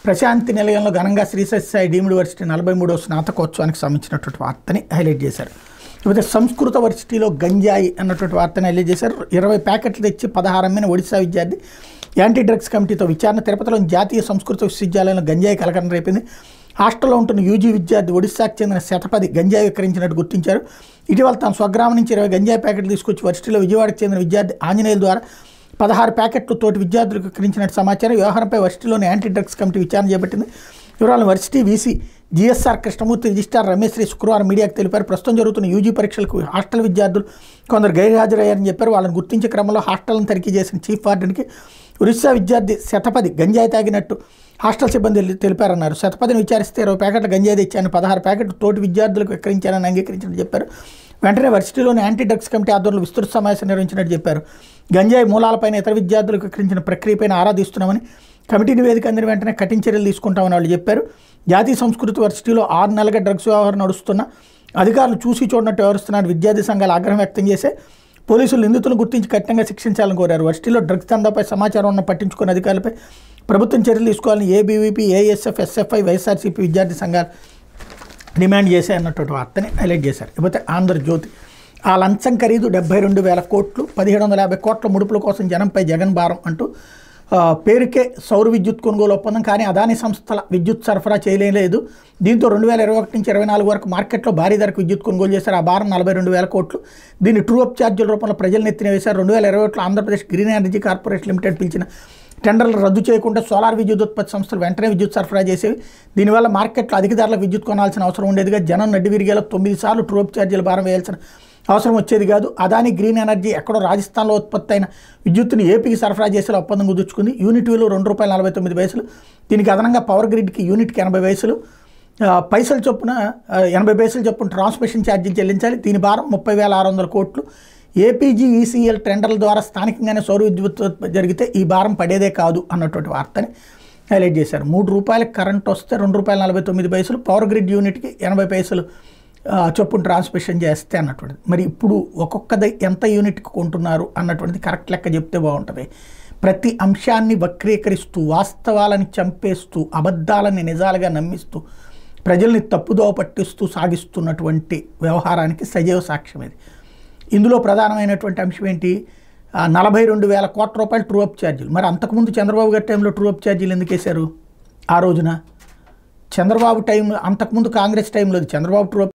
ప్రశాంతి నిలయంలో ఘనంగా Shri Sathya Sai deemed university నలభై మూడవ స్నాతకోత్సవానికి సంబంధించినటువంటి వార్తని హైలైట్ చేశారు ఇకపోతే సంస్కృత వర్సిటీలో గంజాయి అన్నటువంటి వార్తని హైలైట్ చేశారు ఇరవై ప్యాకెట్లు తెచ్చి పదహారు అమ్మిన ఒడిశా విద్యార్థి యాంటీ డ్రగ్స్ కమిటీతో విచారణ తిరుపతిలోని జాతీయ సంస్కృత విశ్వవిద్యాలయంలో గంజాయి కలకలం రేపింది హాస్టల్లో ఉంటున్న యూజీ విద్యార్థి ఒడిశాకు చెందిన శతపది గంజాయి విక్రయించినట్టు గుర్తించారు ఇటీవల తన స్వగ్రామం నుంచి ఇరవై గంజాయి ప్యాకెట్లు తీసుకొచ్చి వర్సిటీలో విజయవాడకు చెందిన విద్యార్థి ఆంజనేయుల ద్వారా పదహారు ప్యాకెట్లు తోటి విద్యార్థులకు విక్రయించినట్టు సమాచారం వ్యవహారంపై వర్సిటీలోని యాంటీ డ్రగ్స్ కమిటీ విచారణ చేపట్టింది వివరాలను varsity VC GSR Krishnamurthy registrar Ramesh Sri శుక్రవారం మీడియాకు తెలిపారు ప్రస్తుతం జరుగుతున్న యూజీ పరీక్షలకు హాస్టల్ విద్యార్థులు కొందరు గైర్హాజరయ్యారని చెప్పారు వాళ్ళని గుర్తించే క్రమంలో హాస్టల్ను తనిఖీ చేసిన చీఫ్ వార్డెన్కి ఒరిస్సా విద్యార్థి శతపది గంజాయి తాగినట్టు హాస్టల్ సిబ్బంది తెలిపారన్నారు శతపదిని విచారిస్తే ఇరవై ప్యాకెట్ల గంజాయి తెచ్చాను పదహారు ప్యాకెట్లు తోటి విద్యార్థులకు విక్రయించానని అంగీకరించినట్టు చెప్పారు వెంటనే వర్సిటీలోని యాంటీ డ్రగ్స్ కమిటీ ఆధ్వర్యంలో విస్తృత సమావేశం నిర్వహించినట్టు చెప్పారు గంజాయి మూలాలపైన ఇతర విద్యార్థులకు విక్రయించిన ప్రక్రియపైన ఆరా తీస్తున్నామని కమిటీ నివేదిక అందిన వెంటనే కఠిన చర్యలు తీసుకుంటామని వాళ్ళు చెప్పారు జాతీయ సంస్కృతి వర్సిటీలో ఆరు నెలలుగా డ్రగ్స్ వ్యవహారం నడుస్తున్న అధికారులు చూసి చూడనట్టు వ్యవహరిస్తున్నారు విద్యార్థి సంఘాలు ఆగ్రహం వ్యక్తం చేసే పోలీసులు నిందితులను గుర్తించి కఠినంగా శిక్షించాలని కోరారు వర్సిటీలో డ్రగ్స్ దందాపై సమాచారం ఉన్న పట్టించుకున్న అధికారులపై ప్రభుత్వం చర్యలు తీసుకోవాలని ఏబీవీపీ ఏఎస్ఎఫ్ ఎస్ఎఫ్ఐ వైఎస్ఆర్సీపీ విద్యార్థి సంఘాలు డిమాండ్ చేసే అన్నటువంటి వార్తని హైలైట్ చేశారు ఇకపోతే ఆంధ్రజ్యోతి ఆ లంచం ఖరీదు డెబ్బై రెండు వేల కోట్లు పదిహేడు వందల యాభై కోట్ల ముడుపుల కోసం జనంపై జగన్ భారం అంటూ ఆ, పేరుకే సౌర విద్యుత్ కొనుగోలు ఒప్పందం కానీ అదాని సంస్థల విద్యుత్ సరఫరా చేయలేదు దీంతో రెండు వేల ఇరవై ఒకటి నుంచి ఇరవై నాలుగు వరకు మార్కెట్లో భారీ ధరకు విద్యుత్ కొనుగోలు చేశారు ఆ భారం నలభై రెండు వేల కోట్లు దీన్ని ట్రూ అప్ ఛార్జీల రూపంలో ప్రజలు నెత్తిన వేశారు రెండు వేల ఇరవై ఒకటిలో Andhra Pradesh green energy corporation limited పిలిచిన టెండర్లు రద్దు చేయకుండా సోలార్ విద్యుత్ ఉత్పత్తి సంస్థలు వెంటనే విద్యుత్ సరఫరా చేసేవి దీనివల్ల మార్కెట్లో అధిక ధరలకు విద్యుత్ కొనాల్సిన అవసరం ఉండేదిగా జనం నడ్డి విరిగేలా తొమ్మిది సార్లు ట్రూప్ ఛార్జీల భారం వేయాల్సిన అవసరం వచ్చేది కాదు అదాని గ్రీన్ ఎనర్జీ ఎక్కడో రాజస్థాన్లో ఉత్పత్తి అయిన విద్యుత్తుని ఏపీకి సరఫరా చేసేలా ఒప్పందం కుదుర్చుకుంది యూనిట్ విలువ రెండు రూపాయల నలభై తొమ్మిది పైసలు దీనికి అదనంగా పవర్ గ్రిడ్కి యూనిట్కి ఎనభై పైసలు ఆ, పైసల చొప్పున ఆ, ఎనభై పైసలు చొప్పున ట్రాన్స్మిషన్ ఛార్జీలు చెల్లించాలి దీని భారం ముప్పై వేల ఆరు వందల కోట్లు ఏపీజీ ఈసీఎల్ టెండర్ల ద్వారా స్థానికంగానే సౌర విద్యుత్ ఉత్పత్తి జరిగితే ఈ భారం పడేదే కాదు అన్నటువంటి వార్తని హైలైట్ చేశారు మూడు రూపాయలకు కరెంట్ వస్తే రెండు రూపాయల నలభై తొమ్మిది పైసలు పవర్ గ్రిడ్ యూనిట్కి ఎనభై పైసలు ఆ, చొప్పున ట్రాన్స్మిషన్ చేస్తే అన్నటువంటిది మరి ఇప్పుడు ఒక్కొక్కది ఎంత యూనిట్కి కొంటున్నారు అన్నటువంటిది కరెక్ట్ లెక్క చెప్తే బాగుంటుంది ప్రతి అంశాన్ని వక్రీకరిస్తూ వాస్తవాలని చంపేస్తూ అబద్ధాలని నిజాలుగా నమ్మిస్తూ ప్రజల్ని తప్పుదోవ పట్టిస్తూ సాగిస్తున్నటువంటి వ్యవహారానికి సజీవ సాక్ష్యం ఇది ఇందులో ప్రధానమైనటువంటి అంశం ఏంటి ఆ, నలభై రెండు వేల కోట్ల రూపాయలు ట్రూ అప్ ఛార్జీలు మరి అంతకుముందు చంద్రబాబు గారి టైంలో ట్రూ అప్ ఛార్జీలు ఎందుకు వేశారు ఆ రోజున చంద్రబాబు టైం అంతకుముందు కాంగ్రెస్ టైంలో చంద్రబాబు ట్రూ